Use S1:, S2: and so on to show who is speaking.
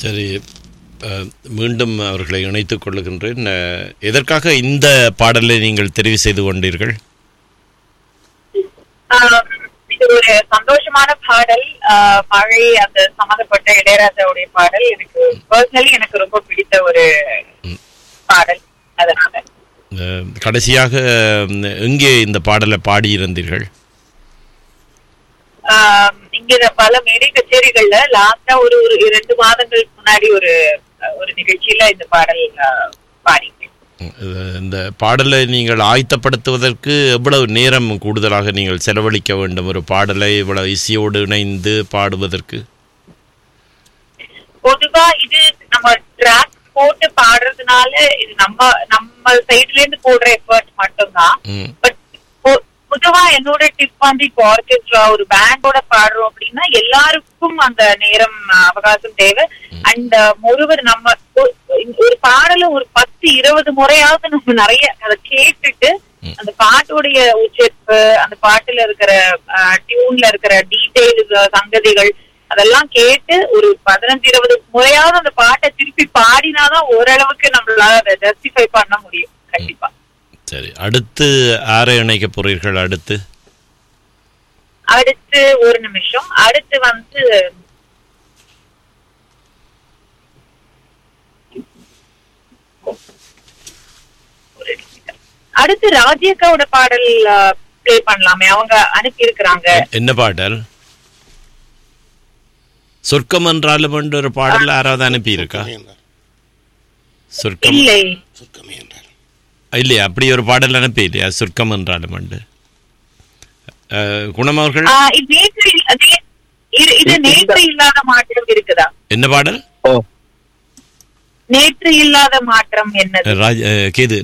S1: சரி அஹ், மீண்டும் அவர்களை இணைத்துக் கொள்ளுகின்றேன் அஹ், எதற்காக இந்த பாடலை நீங்கள் தெரிவு செய்து கொண்டீர்கள்
S2: ஆஹ் இது ஒரு சந்தோஷமான பாடல் ஆஹ் மழை அந்த சம்மந்தப்பட்ட இளையராஜாவுடைய பாடல் எனக்கு பர்சனலி எனக்கு ரொம்ப பிடித்த ஒரு பாடல் அதனால
S1: அஹ், கடைசியாக அஹ், எங்கே இந்த பாடலை பாடியிருந்தீர்கள்
S2: ஆஹ் இங்க இந்த பல மேடை கச்சேரிகள்ல லாஸ்டா ஒரு ஒரு இரண்டு மாதங்களுக்கு முன்னாடி ஒரு ஒரு நிகழ்ச்சியில இந்த பாடல் ஆஹ் பாடிட்டேன்
S1: அஹ், இந்த பாடலை நீங்கள் ஆயத்தப்படுத்துவதற்கு எவ்வளவு நேரம் கூடுதலாக நீங்கள் செலவழிக்க வேண்டும் ஒரு பாடலை இவ்வளவு இசையோடு இணைந்து பாடுவதற்கு
S2: பொதுவா இது நம்ம ட்ராக் போட்டு பாடுறதுனால இது நம்ம நம்ம சைடுல இருந்து போடுற எஃபர்ட் மட்டும்தான்
S1: ம்,
S2: பட் பொதுவா என்னோட டிப் வந்து இப்போ ஆர்கெஸ்ட்ரா ஒரு பேண்டோட பாடுறோம் அப்படின்னா எல்லாருக்கும் அந்த நேரம் அஹ், அவகாசம் தேவை அண்ட் ஒருவர் நம்ம ஒ- ஒரு பாடல ஒரு பத்து இருபது முறையாவது நம்ம நிறைய அதை கேட்டுட்டு அந்த பாட்டுடைய உச்சரிப்பு அந்த பாட்டுல இருக்கிற டியூன்ல இருக்கிற டீடைல்ஸ் சங்கதிகள் அதெல்லாம் கேட்டு ஒரு பதினஞ்சு இருபது முறையாவது அந்த பாட்டை திருப்பி பாடினாதான் ஓரளவுக்கு நம்மளால அதை ஜஸ்டிஃபை பண்ண முடியும் கண்டிப்பா
S1: சரி அடுத்து யாரை இணைக்க போறீர்கள் அடுத்து
S2: அடுத்து ஒரு நிமிஷம் அடுத்து வந்து ஒரு நிமிஷம். அடுத்து ராஜியக்காவோட பாடல் ப்ளே பண்ணலாமே அவங்க அனுப்பி இருக்கிறாங்க
S1: என்ன பாடல் சொர்க்கம் என்றாலும் என்று ஒரு பாடல் யாராவது அனுப்பியிருக்கா சொர்க்கம்
S2: இல்லை
S3: சுருக்கமே என்றார்
S1: இல்லையா அப்படி ஒரு பாடல் அனுப்பி இல்லையா சொர்க்கம் என்றாலும் உண்டு அஹ், குணம் அவர்கள்
S2: ஆ, இது நேற்று இல்ல- நே- இது இது நேற்று இல்லாத மாற்றம் இருக்குதா
S1: என்ன பாடல்
S3: ஓ
S2: நேற்று இல்லாத மாற்றம் என்னது
S1: ராஜ் அஹ், கேது